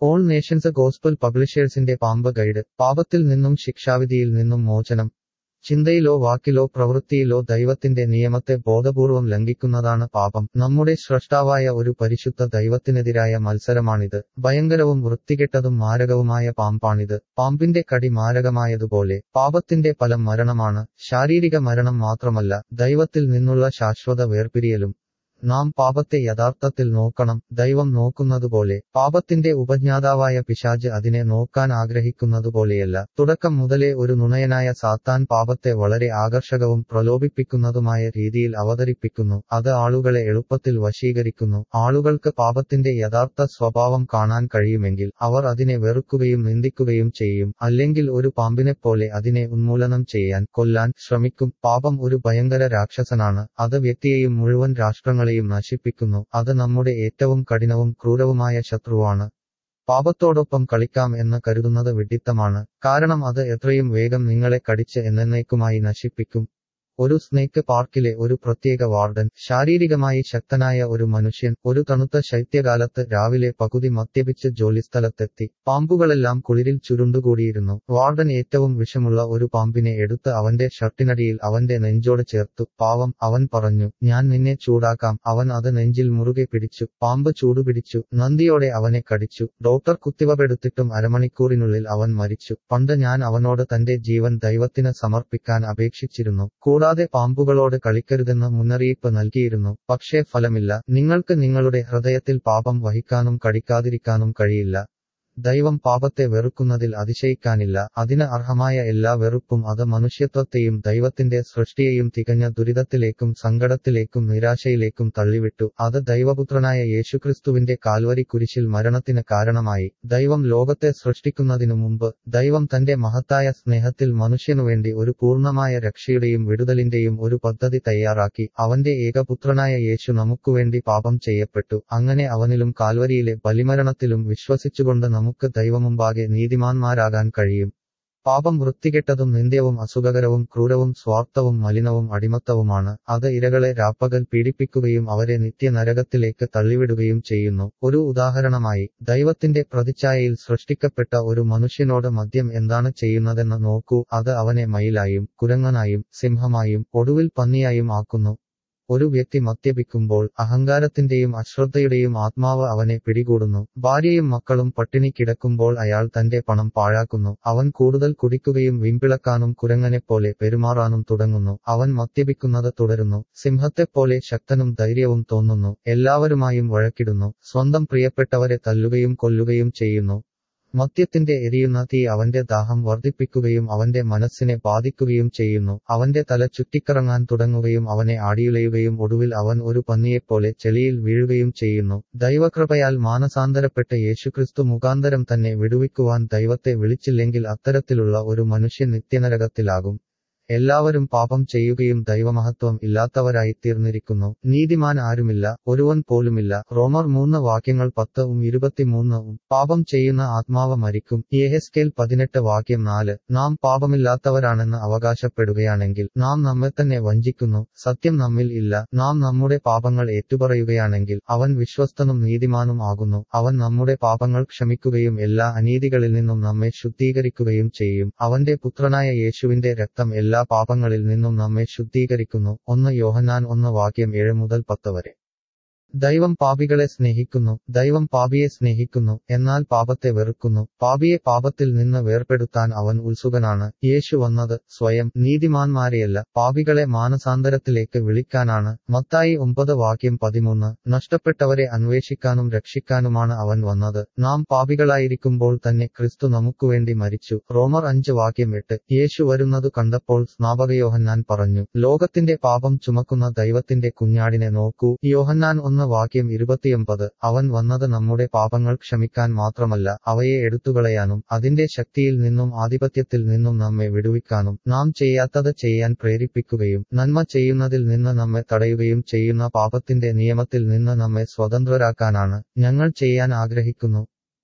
all Nations gospel പബ്ലിഷേഴ്സിന്റെ പാമ്പ് guide പാപത്തിൽ നിന്നും ശിക്ഷാവിധിയിൽ നിന്നും മോചനം ചിന്തയിലോ വാക്കിലോ പ്രവൃത്തിയിലോ ദൈവത്തിന്റെ നിയമത്തെ ബോധപൂർവം ലംഘിക്കുന്നതാണ് പാപം നമ്മുടെ സ്രഷ്ടാവായ ഒരു പരിശുദ്ധ ദൈവത്തിനെതിരായ മത്സരമാണിത് ഭയങ്കരവും വൃത്തികെട്ടതും മാരകവുമായ പാമ്പാണിത് പാമ്പിന്റെ കടി മാരകമായതുപോലെ പാപത്തിന്റെ ഫലം മരണമാണ് ശാരീരിക മരണം മാത്രമല്ല ദൈവത്തിൽ നിന്നുള്ള ശാശ്വത വേർപിരിയലും നാം പാപത്തെ യഥാർത്ഥത്തിൽ നോക്കണം ദൈവം നോക്കുന്നതുപോലെ പാപത്തിന്റെ ഉപജ്ഞാതാവായ പിശാജ് അതിനെ നോക്കാൻ ആഗ്രഹിക്കുന്നതുപോലെയല്ല തുടക്കം മുതലേ ഒരു നുണയനായ സാത്താൻ പാപത്തെ വളരെ ആകർഷകവും പ്രലോഭിപ്പിക്കുന്നതുമായ രീതിയിൽ അവതരിപ്പിക്കുന്നു അത് ആളുകളെ എളുപ്പത്തിൽ വശീകരിക്കുന്നു ആളുകൾക്ക് പാപത്തിന്റെ യഥാർത്ഥ സ്വഭാവം കാണാൻ കഴിയുമെങ്കിൽ അവർ അതിനെ വെറുക്കുകയും നിന്ദിക്കുകയും ചെയ്യും അല്ലെങ്കിൽ ഒരു പാമ്പിനെപ്പോലെ അതിനെ ഉന്മൂലനം ചെയ്യാൻ കൊല്ലാൻ ശ്രമിക്കും പാപം ഒരു ഭയങ്കര രാക്ഷസനാണ് അത് വ്യക്തിയെയും മുഴുവൻ രാഷ്ട്രങ്ങളെയും നശിപ്പിക്കുന്നു അത് നമ്മുടെ ഏറ്റവും കഠിനവും ക്രൂരവുമായ ശത്രുവാണ് പാപത്തോടൊപ്പം കളിക്കാം എന്ന് കരുതുന്നത് വിഡിത്തമാണ് കാരണം അത് എത്രയും വേഗം നിങ്ങളെ കടിച്ച് എന്നേക്കുമായി നശിപ്പിക്കും ഒരു സ്നേക്ക് പാർക്കിലെ ഒരു പ്രത്യേക വാർഡൻ ശാരീരികമായി ശക്തനായ ഒരു മനുഷ്യൻ ഒരു തണുത്ത ശൈത്യകാലത്ത് രാവിലെ പകുതി മദ്യപിച്ച് ജോലിസ്ഥലത്തെത്തി പാമ്പുകളെല്ലാം കുളിരിൽ ചുരുണ്ടുകൂടിയിരുന്നു വാർഡൻ ഏറ്റവും വിഷമുള്ള ഒരു പാമ്പിനെ എടുത്ത് അവന്റെ ഷർട്ടിനടിയിൽ അവന്റെ നെഞ്ചോട് ചേർത്തു പാവം അവൻ പറഞ്ഞു ഞാൻ നിന്നെ ചൂടാക്കാം അവൻ അത് നെഞ്ചിൽ മുറുകെ പിടിച്ചു പാമ്പ് ചൂടുപിടിച്ചു നന്ദിയോടെ അവനെ കടിച്ചു ഡോക്ടർ കുത്തിവപ്പെടുത്തിട്ടും അരമണിക്കൂറിനുള്ളിൽ അവൻ മരിച്ചു പണ്ട് ഞാൻ അവനോട് തന്റെ ജീവൻ ദൈവത്തിന് സമർപ്പിക്കാൻ അപേക്ഷിച്ചിരുന്നു കൂടാതെ പാമ്പുകളോട് കളിക്കരുതെന്ന് മുന്നറിയിപ്പ് നൽകിയിരുന്നു പക്ഷേ ഫലമില്ല നിങ്ങൾക്ക് നിങ്ങളുടെ ഹൃദയത്തിൽ പാപം വഹിക്കാനും കടിക്കാതിരിക്കാനും കഴിയില്ല ദൈവം പാപത്തെ വെറുക്കുന്നതിൽ അതിശയിക്കാനില്ല അതിന് അർഹമായ എല്ലാ വെറുപ്പും അത് മനുഷ്യത്വത്തെയും ദൈവത്തിന്റെ സൃഷ്ടിയെയും തികഞ്ഞ ദുരിതത്തിലേക്കും സങ്കടത്തിലേക്കും നിരാശയിലേക്കും തള്ളിവിട്ടു അത് ദൈവപുത്രനായ യേശുക്രിസ്തുവിന്റെ കാൽവരി കുരിശിൽ മരണത്തിന് കാരണമായി ദൈവം ലോകത്തെ സൃഷ്ടിക്കുന്നതിനു മുമ്പ് ദൈവം തന്റെ മഹത്തായ സ്നേഹത്തിൽ മനുഷ്യനുവേണ്ടി ഒരു പൂർണ്ണമായ രക്ഷയുടെയും വിടുതലിന്റെയും ഒരു പദ്ധതി തയ്യാറാക്കി അവന്റെ ഏകപുത്രനായ യേശു നമുക്കുവേണ്ടി പാപം ചെയ്യപ്പെട്ടു അങ്ങനെ അവനിലും കാൽവരിയിലെ ബലിമരണത്തിലും വിശ്വസിച്ചുകൊണ്ട് നമുക്ക് ദൈവമുമ്പാകെ നീതിമാന്മാരാകാൻ കഴിയും പാപം വൃത്തികെട്ടതും നിന്ദ്യവും അസുഖകരവും ക്രൂരവും സ്വാർത്ഥവും മലിനവും അടിമത്തവുമാണ് അത് ഇരകളെ രാപ്പകൽ പീഡിപ്പിക്കുകയും അവരെ നിത്യനരകത്തിലേക്ക് തള്ളിവിടുകയും ചെയ്യുന്നു ഒരു ഉദാഹരണമായി ദൈവത്തിന്റെ പ്രതിച്ഛായയിൽ സൃഷ്ടിക്കപ്പെട്ട ഒരു മനുഷ്യനോട് മദ്യം എന്താണ് ചെയ്യുന്നതെന്ന് നോക്കൂ അത് അവനെ മയിലായും കുരങ്ങനായും സിംഹമായും ഒടുവിൽ പന്നിയായും ആക്കുന്നു ഒരു വ്യക്തി മദ്യപിക്കുമ്പോൾ അഹങ്കാരത്തിന്റെയും അശ്രദ്ധയുടെയും ആത്മാവ് അവനെ പിടികൂടുന്നു ഭാര്യയും മക്കളും പട്ടിണി കിടക്കുമ്പോൾ അയാൾ തന്റെ പണം പാഴാക്കുന്നു അവൻ കൂടുതൽ കുടിക്കുകയും വീമ്പിളക്കാനും കുരങ്ങനെപ്പോലെ പെരുമാറാനും തുടങ്ങുന്നു അവൻ മദ്യപിക്കുന്നത് തുടരുന്നു സിംഹത്തെപ്പോലെ ശക്തനും ധൈര്യവും തോന്നുന്നു എല്ലാവരുമായും വഴക്കിടുന്നു സ്വന്തം പ്രിയപ്പെട്ടവരെ തല്ലുകയും കൊല്ലുകയും ചെയ്യുന്നു മദ്യത്തിന്റെ എരിയുന്ന തീ അവന്റെ ദാഹം വർദ്ധിപ്പിക്കുകയും അവന്റെ മനസ്സിനെ ബാധിക്കുകയും ചെയ്യുന്നു അവന്റെ തല ചുറ്റിക്കറങ്ങാൻ തുടങ്ങുകയും അവനെ ആടിയുലയുകയും ഒടുവിൽ അവൻ ഒരു പന്നിയെപ്പോലെ ചെളിയിൽ വീഴുകയും ചെയ്യുന്നു ദൈവകൃപയാൽ മാനസാന്തരപ്പെട്ട യേശുക്രിസ്തു മുഖാന്തരം തന്നെ വിടുവിക്കുവാൻ ദൈവത്തെ വിളിച്ചില്ലെങ്കിൽ അത്തരത്തിലുള്ള ഒരു മനുഷ്യൻ നിത്യനരകത്തിലാകും എല്ലാവരും പാപം ചെയ്യുകയും ദൈവമഹത്വം ഇല്ലാത്തവരായി തീർന്നിരിക്കുന്നു നീതിമാൻ ആരുമില്ല ഒരുവൻ പോലുമില്ല റോമർ മൂന്ന് വാക്യങ്ങൾ പത്തും ഇരുപത്തിമൂന്നും പാപം ചെയ്യുന്ന ആത്മാവ് മരിക്കും യഹെസ്കേൽ പതിനെട്ട് വാക്യം നാല് നാം പാപമില്ലാത്തവരാണെന്ന് അവകാശപ്പെടുകയാണെങ്കിൽ നാം നമ്മെ തന്നെ വഞ്ചിക്കുന്നു സത്യം നമ്മിൽ ഇല്ല നാം നമ്മുടെ പാപങ്ങൾ ഏറ്റുപറയുകയാണെങ്കിൽ അവൻ വിശ്വസ്തനും നീതിമാനും ആകുന്നു അവൻ നമ്മുടെ പാപങ്ങൾ ക്ഷമിക്കുകയും എല്ലാ അനീതികളിൽ നിന്നും നമ്മെ ശുദ്ധീകരിക്കുകയും ചെയ്യും അവന്റെ പുത്രനായ യേശുവിന്റെ രക്തം എല്ലാ പാപങ്ങളിൽ നിന്നും നമ്മെ ശുദ്ധീകരിക്കുന്നു ഒന്ന് യോഹന്നാൻ ഒന്ന് വാക്യം ഏഴ് മുതൽ പത്ത് വരെ ദൈവം പാപികളെ സ്നേഹിക്കുന്നു ദൈവം പാപിയെ സ്നേഹിക്കുന്നു എന്നാൽ പാപത്തെ വെറുക്കുന്നു പാപിയെ പാപത്തിൽ നിന്ന് വേർപെടുത്താൻ അവൻ ഉത്സുകനാണ് യേശു വന്നത് സ്വയം നീതിമാന്മാരെയല്ല പാപികളെ മാനസാന്തരത്തിലേക്ക് വിളിക്കാനാണ് മത്തായി ഒമ്പത് വാക്യം പതിമൂന്ന് നഷ്ടപ്പെട്ടവരെ അന്വേഷിക്കാനും രക്ഷിക്കാനുമാണ് അവൻ വന്നത് നാം പാപികളായിരിക്കുമ്പോൾ തന്നെ ക്രിസ്തു നമുക്കുവേണ്ടി മരിച്ചു റോമർ അഞ്ച് വാക്യം എട്ട് യേശു വരുന്നതു കണ്ടപ്പോൾ സ്നാപകയോഹന്നാൻ പറഞ്ഞു ലോകത്തിന്റെ പാപം ചുമക്കുന്ന ദൈവത്തിന്റെ കുഞ്ഞാടിനെ നോക്കൂ യോഹന്നാൻ ഒന്ന് വാക്യം ഇരുപത്തിയൊമ്പത് അവൻ വന്നത് നമ്മുടെ പാപങ്ങൾ ക്ഷമിക്കാൻ മാത്രമല്ല അവയെ എടുത്തുകളയാനും അതിന്റെ ശക്തിയിൽ നിന്നും ആധിപത്യത്തിൽ നിന്നും നമ്മെ വിടുവിക്കാനും നാം ചെയ്യാത്തത് ചെയ്യാൻ പ്രേരിപ്പിക്കുകയും നന്മ ചെയ്യുന്നതിൽ നിന്ന് നമ്മെ തടയുകയും ചെയ്യുന്ന പാപത്തിന്റെ നിയമത്തിൽ നിന്ന് നമ്മെ സ്വതന്ത്രരാക്കാനാണ് ഞങ്ങൾ ചെയ്യാൻ ആഗ്രഹിക്കുന്നു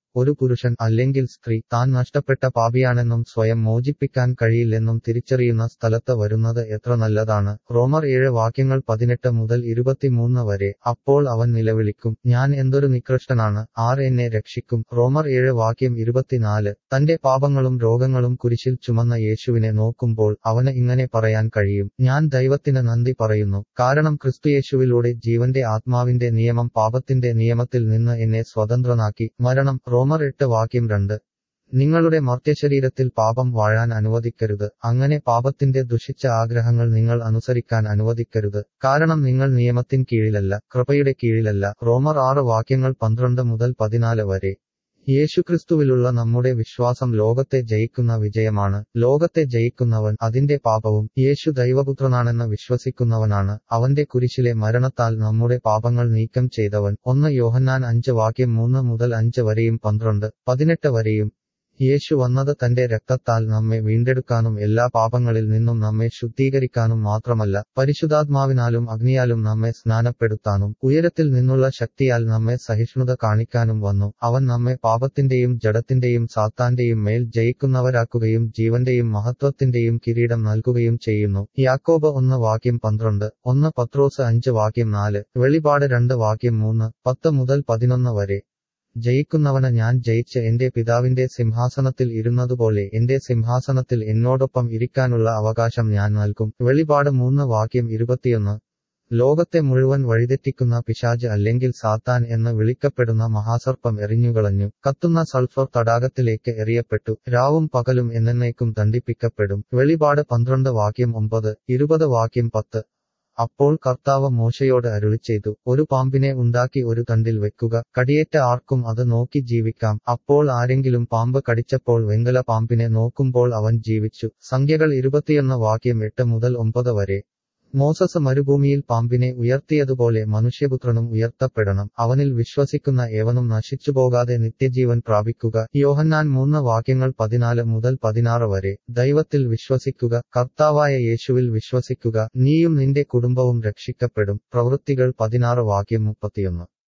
ഒരു പുരുഷൻ അല്ലെങ്കിൽ സ്ത്രീ താൻ നഷ്ടപ്പെട്ട പാപിയാണെന്നും സ്വയം മോചിപ്പിക്കാൻ കഴിയില്ലെന്നും തിരിച്ചറിയുന്ന സ്ഥലത്ത് വരുന്നത് എത്ര നല്ലതാണ് റോമർ ഏഴ് വാക്യങ്ങൾ പതിനെട്ട് മുതൽ ഇരുപത്തിമൂന്ന് വരെ അപ്പോൾ അവൻ നിലവിളിക്കും ഞാൻ എന്തൊരു നികൃഷ്ടനാണ് ആർ എന്നെ രക്ഷിക്കും റോമർ ഏഴ് വാക്യം ഇരുപത്തിനാല് തന്റെ പാപങ്ങളും രോഗങ്ങളും കുരിശിൽ ചുമന്ന യേശുവിനെ നോക്കുമ്പോൾ അവന് ഇങ്ങനെ പറയാൻ കഴിയും ഞാൻ ദൈവത്തിന് നന്ദി പറയുന്നു കാരണം ക്രിസ്തുയേശുവിലൂടെ ജീവന്റെ ആത്മാവിന്റെ നിയമം പാപത്തിന്റെ നിയമത്തിൽ നിന്ന് എന്നെ സ്വതന്ത്രനാക്കി മരണം റോമർ എട്ട് വാക്യം രണ്ട് നിങ്ങളുടെ മർത്യശരീരത്തിൽ പാപം വാഴാൻ അനുവദിക്കരുത് അങ്ങനെ പാപത്തിന്റെ ദുഷിച്ച ആഗ്രഹങ്ങൾ നിങ്ങൾ അനുസരിക്കാൻ അനുവദിക്കരുത് കാരണം നിങ്ങൾ നിയമത്തിൻ കീഴിലല്ല കൃപയുടെ കീഴിലല്ല റോമർ ആറ് വാക്യങ്ങൾ പന്ത്രണ്ട് മുതൽ പതിനാല് വരെ യേശുക്രിസ്തുവിലുള്ള നമ്മുടെ വിശ്വാസം ലോകത്തെ ജയിക്കുന്ന വിജയമാണ് ലോകത്തെ ജയിക്കുന്നവൻ അതിന്റെ പാപവും യേശു ദൈവപുത്രനാണെന്ന് വിശ്വസിക്കുന്നവനാണ് അവന്റെ കുരിശിലെ മരണത്താൽ നമ്മുടെ പാപങ്ങൾ നീക്കം ചെയ്തവൻ ഒന്ന് യോഹന്നാൻ അഞ്ച് വാക്യം മൂന്ന് മുതൽ അഞ്ച് വരെയും പന്ത്രണ്ട് പതിനെട്ട് വരെയും യേശു വന്നത് തന്റെ രക്തത്താൽ നമ്മെ വീണ്ടെടുക്കാനും എല്ലാ പാപങ്ങളിൽ നിന്നും നമ്മെ ശുദ്ധീകരിക്കാനും മാത്രമല്ല പരിശുദ്ധാത്മാവിനാലും അഗ്നിയാലും നമ്മെ സ്നാനപ്പെടുത്താനും ഉയരത്തിൽ നിന്നുള്ള ശക്തിയാൽ നമ്മെ സഹിഷ്ണുത കാണിക്കാനും വന്നു അവൻ നമ്മെ പാപത്തിന്റെയും ജഡത്തിന്റെയും സാത്താന്റെയും മേൽ ജയിക്കുന്നവരാക്കുകയും ജീവന്റെയും മഹത്വത്തിന്റെയും കിരീടം നൽകുകയും ചെയ്യുന്നു യാക്കോബ് ഒന്ന് വാക്യം പന്ത്രണ്ട് ഒന്ന് പത്രോസ് അഞ്ച് വാക്യം നാല് വെളിപാട് രണ്ട് വാക്യം മൂന്ന് പത്ത് മുതൽ പതിനൊന്ന് വരെ ജയിക്കുന്നവന് ഞാൻ ജയിച്ച് എന്റെ പിതാവിന്റെ സിംഹാസനത്തിൽ ഇരുന്നതുപോലെ എന്റെ സിംഹാസനത്തിൽ എന്നോടൊപ്പം ഇരിക്കാനുള്ള അവകാശം ഞാൻ നൽകും വെളിപാട് മൂന്ന് വാക്യം ഇരുപത്തിയൊന്ന് ലോകത്തെ മുഴുവൻ വഴിതെറ്റിക്കുന്ന പിശാജ് അല്ലെങ്കിൽ സാത്താൻ എന്ന് വിളിക്കപ്പെടുന്ന മഹാസർപ്പം എറിഞ്ഞുകളഞ്ഞു കത്തുന്ന സൾഫർ തടാകത്തിലേക്ക് എറിയപ്പെട്ടു രാവും പകലും എന്നേക്കും ദണ്ഡിപ്പിക്കപ്പെടും വെളിപാട് പന്ത്രണ്ട് വാക്യം ഒമ്പത് ഇരുപത് വാക്യം പത്ത് അപ്പോൾ കർത്താവ് മോശയോട് അരുളിച്ചെയ്തു ഒരു പാമ്പിനെ ഉണ്ടാക്കി ഒരു തണ്ടിൽ വെക്കുക കടിയേറ്റ ആർക്കും അത് നോക്കി ജീവിക്കാം അപ്പോൾ ആരെങ്കിലും പാമ്പ് കടിച്ചപ്പോൾ വെങ്കല പാമ്പിനെ നോക്കുമ്പോൾ അവൻ ജീവിച്ചു സംഖ്യകൾ ഇരുപത്തിയൊന്ന് വാക്യം എട്ട് മുതൽ ഒമ്പത് വരെ മോസസ് മരുഭൂമിയിൽ പാമ്പിനെ ഉയർത്തിയതുപോലെ മനുഷ്യപുത്രനും ഉയർത്തപ്പെടണം അവനിൽ വിശ്വസിക്കുന്ന ഏവനും നശിച്ചുപോകാതെ നിത്യജീവൻ പ്രാപിക്കുക യോഹന്നാൻ മൂന്ന് വാക്യങ്ങൾ പതിനാല് മുതൽ പതിനാറ് വരെ ദൈവത്തിൽ വിശ്വസിക്കുക കർത്താവായ യേശുവിൽ വിശ്വസിക്കുക നീയും നിന്റെ കുടുംബവും രക്ഷിക്കപ്പെടും പ്രവൃത്തികൾ പതിനാറ് വാക്യം മുപ്പത്തിയൊന്ന്